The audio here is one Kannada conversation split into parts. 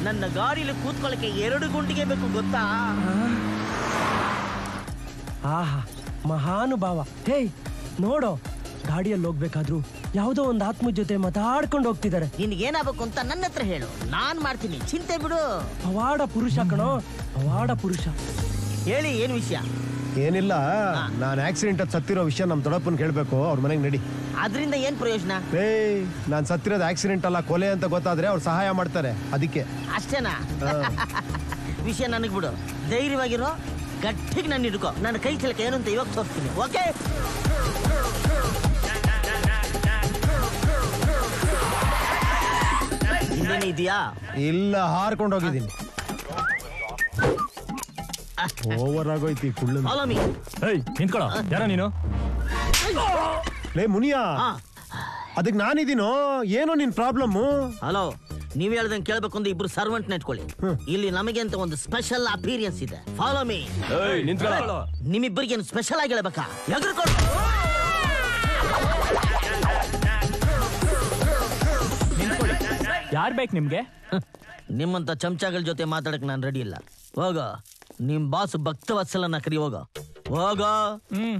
ನನ್ನ ಗಾಡಿಲಿ ಕೂತ್ಕೊಳ್ಳಕ್ಕೆ ಎರಡು ಗುಂಡಿಗೆ ಬೇಕು ಗೊತ್ತಾ ಆಹಾ ಮಹಾನುಭಾವ ಹೇಯ್ ನೋಡೋ ಗಾಡಿಯಲ್ಲಿ ಹೋಗ್ಬೇಕಾದ್ರು ಯಾವುದೋ ಒಂದು ಆತ್ಮ ಜೊತೆ ಮಾತಾಡ್ಕೊಂಡು ಹೋಗ್ತಿದ್ದಾರೆ ನಿನ್ಗೇನಾಗಬೇಕು ಅಂತ ನನ್ನ ಹತ್ರ ಹೇಳು ನಾನ್ ಮಾಡ್ತೀನಿ ಚಿಂತೆ ಬಿಡು ಪವಾಡ ಪುರುಷ ಕಣೋ ಪವಾಡ ಪುರುಷ ಹೇಳಿ ಏನ್ ವಿಷಯ ಏನಿಲ್ಲ ನಾನು ಆಕ್ಸಿಡೆಂಟ್ ಅದು ಸತ್ತಿರೋ ವಿಷಯ ನಮ್ಮ ದೊಡ್ಡಪ್ಪನ ಕೇಳಬೇಕು ಅವ್ರ ಮನೆಗೆ ನಡಿ ಅದ್ರಿಂದ ಏನ್ ಪ್ರಯೋಜನ ಏ ನಾನು ಸತ್ತಿರೋದು ಆಕ್ಸಿಡೆಂಟ್ ಅಲ್ಲ ಕೊಲೆ ಅಂತ ಗೊತ್ತಾದ್ರೆ ಅವ್ರು ಸಹಾಯ ಮಾಡ್ತಾರೆ ಅದಕ್ಕೆ ಅಷ್ಟೇನಾ ವಿಷಯ ನನಗ್ ಬಿಡು ಧೈರ್ಯವಾಗಿರೋ ಗಟ್ಟಿಗೆ ನಾನು ಹಿಡ್ಕೋ ನನ್ನ ಕೈ ಚಲಕ ಏನು ಅಂತ ಇವಾಗ ತೋರಿಸ್ತೀನಿ ಓಕೆ ಇನ್ನೇನು ಇದೆಯಾ ಇಲ್ಲ ಹಾರ್ಕೊಂಡು ಹೋಗಿದ್ದೀನಿ ಓವರ್ ಆಗೋಯ್ತು ಈ ಕುಳ್ಳು ಫಾಲೋ ಮೀ ಏಯ್ ನಿಂತ್ಕೊಳ್ಳೋ ಯಾರ ನೀನು ಲೇ ಮುನಿಯಾ ಅದಕ್ಕೆ ನಾನಿದ್ದೀನೋ ಏನೋ ನಿನ್ ಪ್ರಾಬ್ಲಮ್ಮು ಹಲೋ ನೀವ್ ಹೇಳ್ದಂಗೆ ಕೇಳ್ಬೇಕು ಅಂದ್ರೆ ಇಬ್ರು ಸರ್ವೆಂಟ್ ನೆಟ್ಕೊಳ್ಳಿ ಇಲ್ಲಿ ನಮಗೆ ಅಂತ ಒಂದು ಸ್ಪೆಷಲ್ ಅಪೀರಿಯನ್ಸ್ ಇದೆ ಫಾಲೋ ಮೀ ಏಯ್ ನಿಂತ್ಕೊಳ್ಳೋ ನಿಮ್ಮಿಬ್ಬರಿಗೆ ಸ್ಪೆಷಲ್ ಆಗಿ ಹೇಳ್ಬೇಕಾ ಎಗರ್ಕೊಂಡು ಯಾರ್ ಬೇಕು ನಿಮ್ಗೆ ನಿಮ್ಮಂತ ಚಮಚಗಳ ಜೊತೆ ಮಾತಾಡಕ್ ನಾನು ರೆಡಿ ಇಲ್ಲ ಹೋಗ ನಿಮ್ ಬಾಸ್ ಭಕ್ತವತ್ಸಲನ ಕರಿ ಹೋಗ ಹೋಗ ಹ್ಮ್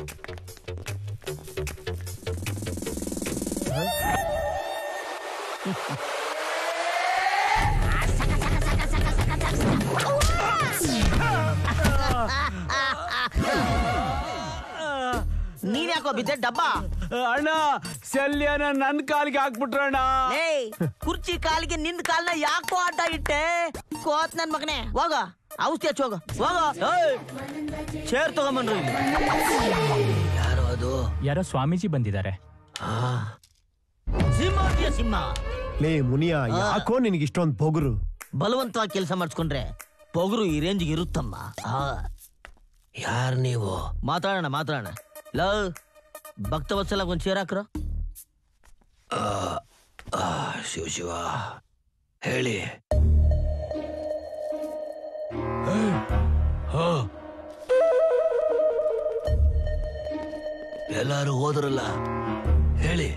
ನೀನ್ ಯಾಕೋ ಬಿದ್ದೆ ಡಬ್ಬ ಅಣ್ಣ ಶಲ್ಯನ ನನ್ ಕಾಲಿಗೆ ಹಾಕ್ಬಿಟ್ರಣ್ಣ ಏಯ್ ಕುರ್ಚಿ ಕಾಲಿಗೆ ನಿಂದ ಕಾಲ್ನ ಯಾಕೋ ಅಡ್ಡ ಇಟ್ಟೆ ಕೋತ್ ನನ್ ಮಗನೇ ಹೋಗ ಔಷಧಿ ಹಚ್ಚೋಗ ಹೋಗ ಏಯ್, ಚೇರ್ ತಗೊಂಬನ್ರಿ ಯಾರು ಅದು ಯಾರೋ ಸ್ವಾಮೀಜಿ ಬಂದಿದ್ದಾರೆ ಸಿಂಹ ಇದೆಯಾ ಸಿಂಹ ಲೇ ಮುನಿಯಾ ಯಾಕೋ ನಿನಗೆ ಇಷ್ಟೊಂದು ಪೊಗರು ಬಲವಂತವಾಗಿ ಕೆಲಸ ಮಾಡಿಸ್ಕೊಂಡ್ರೆ ಪೊಗರು ಈ ರೇಂಜ್ಗೆ ಇರುತ್ತಮ್ಮ ಯಾರು ನೀವು ಮಾತಾಡೋಣ ಮಾತಾಡೋಣ ಲವ್ ಭಕ್ತವತ್ಸಲ ಒಂದ್ ಚೇರ್ ಹಾಕ್ರ ಶಿವ ಶಿವ ಹೇಳಿ ಎಲ್ಲಾರು ಹೋದ್ರಲ್ಲ ಹೇಳಿ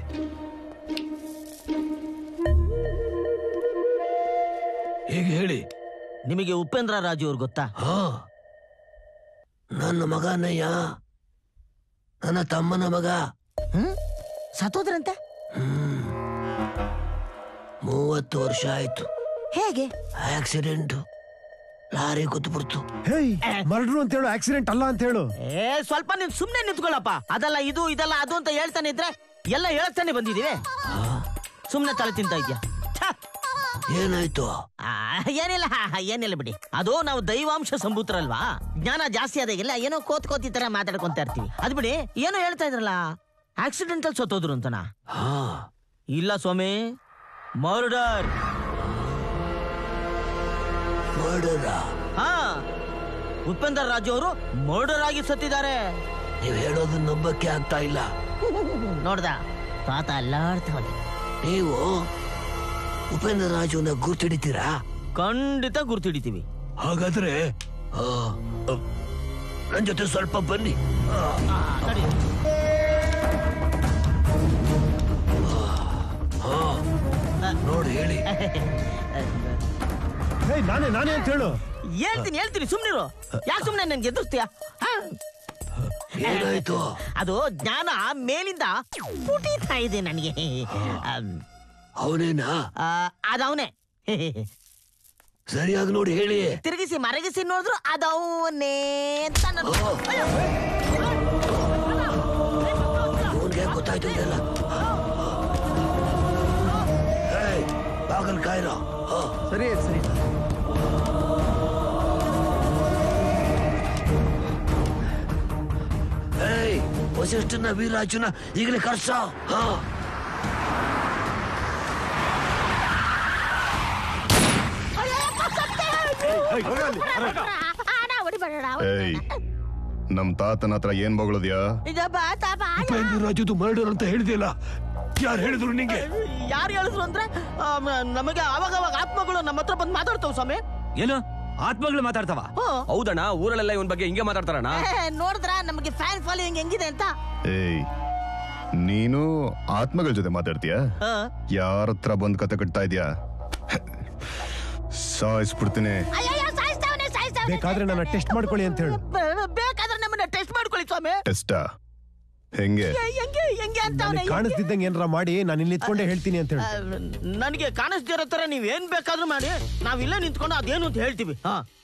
ಈಗ ಹೇಳಿ ನಿಮಗೆ ಉಪೇಂದ್ರ ರಾಜು ಅವ್ರು ಗೊತ್ತಾ ನನ್ನ ಮಗನಯ್ಯ ನನ್ನ ತಮ್ಮನ ಮಗ ಸತ್ತೋದ್ರಂತೆ ಮೂವತ್ತು ವರ್ಷ ಆಯ್ತು ಹೇಗೆ ಆಕ್ಸಿಡೆಂಟ್ ಲಾರಿ ಬಿಡ್ತು ಹೇಯ್ ಮರ್ಡ್ರು ಅಂತ ಹೇಳು ಆಕ್ಸಿಡೆಂಟ್ ಅಲ್ಲ ಅಂತ ಹೇಳು ಏ ಸ್ವಲ್ಪ ನೀನ್ ಸುಮ್ನೆ ನಿಂತ್ಕೊಳ್ಳಪ್ಪ ಅದಲ್ಲ ಇದು ಇದಲ್ಲ ಅದು ಅಂತ ಹೇಳ್ತಾನೆ ಇದ್ರೆ ಎಲ್ಲ ಹೇಳ್ತಾನೆ ಬಂದಿದೀವಿ ಸುಮ್ನೆ ತಲೆ ತಿಂತ ಇದ್ಯಾ ಏನಾಯ್ತು ಏನಿಲ್ಲ ಏನಿಲ್ಲ ಬಿಡಿ ಅದು ನಾವು ದೈವಾಂಶ ಸಂಭೂತರಲ್ವಾ ಜ್ಞಾನ ಜಾಸ್ತಿ ಆದಾಗೆಲ್ಲ ಏನೋ ಕೋತ್ ಕೋತಿ ತರ ಮಾತಾಡ್ಕೊಂತ ಇರ್ತೀವಿ ಅದ್ ಬಿಡಿ ಏನೋ ಹೇಳ್ತಾ ಇದ್ರಲ್ಲ ಆಕ್ಸಿಡೆಂಟ್ ಅಲ್ಲಿ ಸತ್ತೋದ್ರು ಅಂತನಾ ಇಲ್ಲ ಸ್ವಾಮಿ ಮರ್ಡರ್ ಮರ್ಡರ್ ಹಾ ಉಪೇಂದ್ರ ರಾಜು ಅವರು ಮರ್ಡರ್ ಆಗಿ ಸತ್ತಿದ್ದಾರೆ ನೀವು ಹೇಳೋದು ನಂಬಕ್ಕೆ ಆಗ್ತಾ ಇಲ್ಲ ನೋಡ್ದ ತಾತ ಅಲ್ಲಾಡ್ತಾವನೆ ನೀವು ಉಪೇಂದ್ರ ರಾಜುನ ಗುರ್ತಿಡಿತೀರಾ ಖಂಡಿತ ಗುರ್ತಿಡಿತೀವಿ ಹಾಗಾದ್ರೆ ನನ್ ಜೊತೆ ಸ್ವಲ್ಪ ಬನ್ನಿ ನೋಡಿ ಹೇಳಿ ಹೇಯ್ ನಾನೇ ನಾನೇ ಅಂತ ಹೇಳು ಹೇಳ್ತೀನಿ ಹೇಳ್ತೀನಿ ಸುಮ್ನಿರು ಯಾಕೆ ಸುಮ್ನೆ ನನ್ಗೆ ಎದುರ್ತೀಯ ಏನಾಯ್ತು ಅದು ಜ್ಞಾನ ಮೇಲಿಂದ ಪುಟೀತಾ ಇದೆ ನನಗೆ ಅವನೇನಾ ಅದವನೇ ಸರಿಯಾಗಿ ನೋಡಿ ಹೇಳಿ ತಿರುಗಿಸಿ ಮರಗಿಸಿ ನೋಡಿದ್ರು ಅದವನೇ ಅಂತ ನನ್ನ- ಅಯ್ಯೋ. ಇವ್ನ್ಗೆ ಗೊತ್ತಾಯ್ತು ಇದೆಲ್ಲ ಏಯ್, ಬಾಗಲ್ ಕಾಯ್ರೋ ಸರಿ ಸರಿ ಏಯ್ ವಸಿಷ್ಠನ ವೀರಾಜುನ ಈಗಲೇ ಕರ್ಸ ಹಾ ಏಯ್ ನಮ್ ತಾತನ ಹತ್ರ ಏನ್ ಬಗಳದ್ಯಾ ಉಪೇಂದ್ರ ರಾಜುದು ಮರ್ಡರ್ ಅಂತ ಹೇಳಿದಿಲ್ಲ ಯಾರು ಹೇಳಿದ್ರು ನಿಂಗೆ ಯಾರು ಹೇಳಿದ್ರು ಅಂದ್ರೆ ಆ, ಮ- ನಮಗೆ ಅವಾಗ ಅವಾಗ ಆತ್ಮಗಳು ನಮ್ಮ ಹತ್ರ ಬಂದು ಮಾತಾಡ್ತಾವ ಸ್ವಾಮಿ ಏನು ಆತ್ಮಗಳು ಮಾತಾಡ್ತಾವ ಹ್ಮ್. ಹೌದಣ್ಣ ಊರಲ್ಲೆಲ್ಲ ಇವನ್ ಬಗ್ಗೆ ಹಿಂಗೆ ಮಾತಾಡ್ತಾರಣ್ಣ ಏ, ನೋಡಿದ್ರ ನಮಗೆ ಫ್ಯಾನ್ ಫಾಲೋಯಿಂಗ್ ಹೆಂಗಿದೆ ಅಂತ ಏಯ್ ನೀನು ಆತ್ಮಗಳ ಜೊತೆ ಮಾತಾಡ್ತೀಯ ಆ, ಯಾರ ಹತ್ರ ಬಂದ್ ಕತೆ ಕಟ್ತಾ ಇದ್ಯಾ ಸಾಯಿಸ್ಬಿಡ್ತೀನಿ ಅಯ್ಯಯ್ಯೋ, ಸಾಯಿಸ್ತಾವ್ನೆ, ಸಾಯಿಸ್ತಾವ್ನೆ. ಬೇಕಾದ್ರೆ ನನ್ನ ಟೆಸ್ಟ್ ಮಾಡ್ಕೊಳ್ಳಿ ಅಂತ ಹೇಳು ಬ- ಬೇಕಾದ್ರೆ ನಮ್ಮನ್ನ ಟೆಸ್ಟ್ ಮಾಡ್ಕೊಳ್ಳಿ ಸ್ವಾಮಿ ಟೆಸ್ಟಾ ಹೆಂಗೆ ಏ, ಹೆಂಗೆ ಹೆಂಗೆ ಅಂತಾವ್ನೆ ನನಗೆ ಕಾಣಿಸ್ತಿದ್ದಂಗೆ ಏನಾರ ಮಾಡಿ ನಾನು ಇಲ್ಲಿ ನಿಂತ್ಕೊಂಡೇ ಹೇಳ್ತೀನಿ ಅಂತ ಹೇಳು ನನಗೆ ಕಾಣಿಸ್ದಿರೋ ತರ ನೀವ್ ಏನ್ ಬೇಕಾದ್ರೂ ಮಾಡಿ ನಾವ್ ಇಲ್ಲೇ ನಿಂತ್ಕೊಂಡು ಅದೇನು ಅಂತ ಹೇಳ್ತೀವಿ ಹಾ